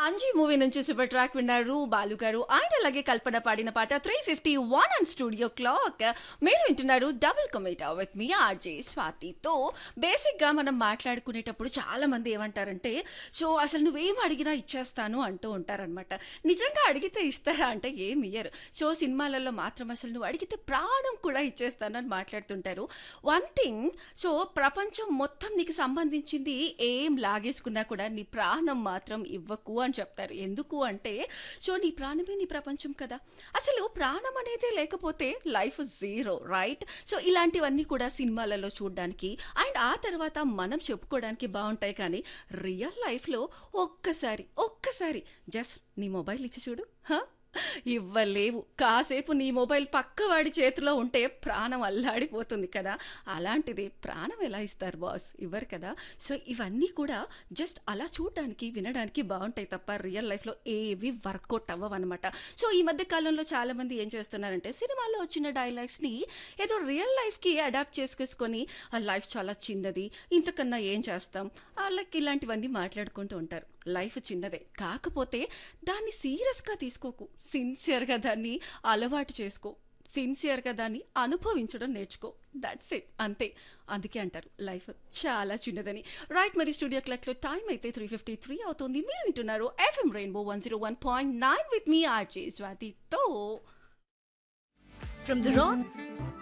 Anji movie నుంచి super track విన్నారు బాలు గారు ఆయన అలాగే కల్పన పాడిన పాట three fifty one and studio clock మీరు వింటున్నారు డబుల్ కమిటా విత్ మీ ఆర్జే స్వాతితో బేసిక్ గా మనం మాట్లాడుకునేటప్పుడు చాలా మంది ఏమంటారంటే సో అసలు నువ్వేం అడిగినా ఇచ్చేస్తాను అంటూ ఉంటారనమాట నిజంగా అడిగితే ఇస్తారా అంటే ఏం ఇయ్యరు సో సినిమాలలో మాత్రం అసలు నువ్వు అడిగితే ప్రాణం కూడా ఇచ్చేస్తాను అని మాట్లాడుతుంటారు వన్ థింగ్ సో ప్రపంచం మొత్తం నీకు సంబంధించింది ఏం లాగేసుకున్నా కూడా నీ ప్రాణం మాత్రం ఇవ్వకు అని చెప్తారు ఎందుకు అంటే సో నీ ప్రాణమే నీ ప్రపంచం కదా అసలు ప్రాణం అనేది లేకపోతే లైఫ్ జీరో రైట్ సో ఇలాంటివన్నీ కూడా సినిమాలలో చూడడానికి అండ్ ఆ తర్వాత మనం చెప్పుకోవడానికి బాగుంటాయి కానీ రియల్ లైఫ్లో ఒక్కసారి ఒక్కసారి జస్ట్ నీ మొబైల్ ఇచ్చి చూడు హా? ఇవ్వలేవు కాసేపు నీ మొబైల్ పక్కవాడి చేతిలో ఉంటే ప్రాణం అల్లాడిపోతుంది కదా అలాంటిది ప్రాణం ఎలా ఇస్తారు బాస్ ఇవ్వరు కదా సో ఇవన్నీ కూడా జస్ట్ అలా చూడడానికి వినడానికి బాగుంటాయి తప్ప రియల్ లైఫ్లో ఏవి వర్కౌట్ అవ్వవన్నమాట సో ఈ మధ్య కాలంలో చాలా మంది ఏం చేస్తున్నారంటే సినిమాల్లో వచ్చిన డైలాగ్స్ని ఏదో రియల్ లైఫ్కి అడాప్ట్ చేసుకేసుకొని ఆ లైఫ్ చాలా చిన్నది ఇంతకన్నా ఏం చేస్తాం వాళ్ళకి ఇలాంటివన్నీ మాట్లాడుకుంటూ ఉంటారు లైఫ్ చిన్నదే కాకపోతే దాన్ని సీరియస్గా తీసుకోకు సిన్సియర్గా దాన్ని అలవాటు చేసుకో సిన్సియర్గా దాన్ని అనుభవించడం నేర్చుకో దట్స్ ఇట్ అంతే అందుకే అంటారు లైఫ్ చాలా చిన్నదని రైట్ మరి స్టూడియో క్లాక్లో టైం అయితే త్రీ ఫిఫ్టీ త్రీ అవుతుంది మీరు వింటున్నారు FM rainbow one zero one point nine with me RJ స్వాతితో From the rock